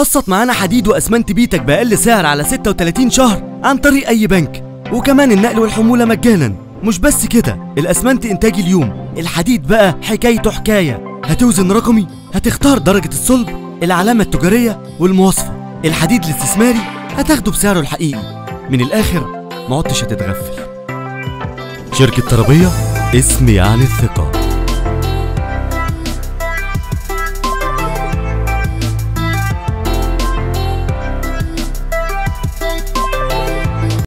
قسط معانا حديد واسمنت بيتك باقل سعر على 36 شهر عن طريق اي بنك وكمان النقل والحموله مجانا مش بس كده الاسمنت انتاج اليوم الحديد بقى حكايته حكايه هتوزن رقمي هتختار درجه الصلب العلامه التجاريه والمواصفه الحديد الاستثماري هتاخده بسعره الحقيقي من الاخر ما عدتش هتتغفل شركه طربيه اسم يعني الثقه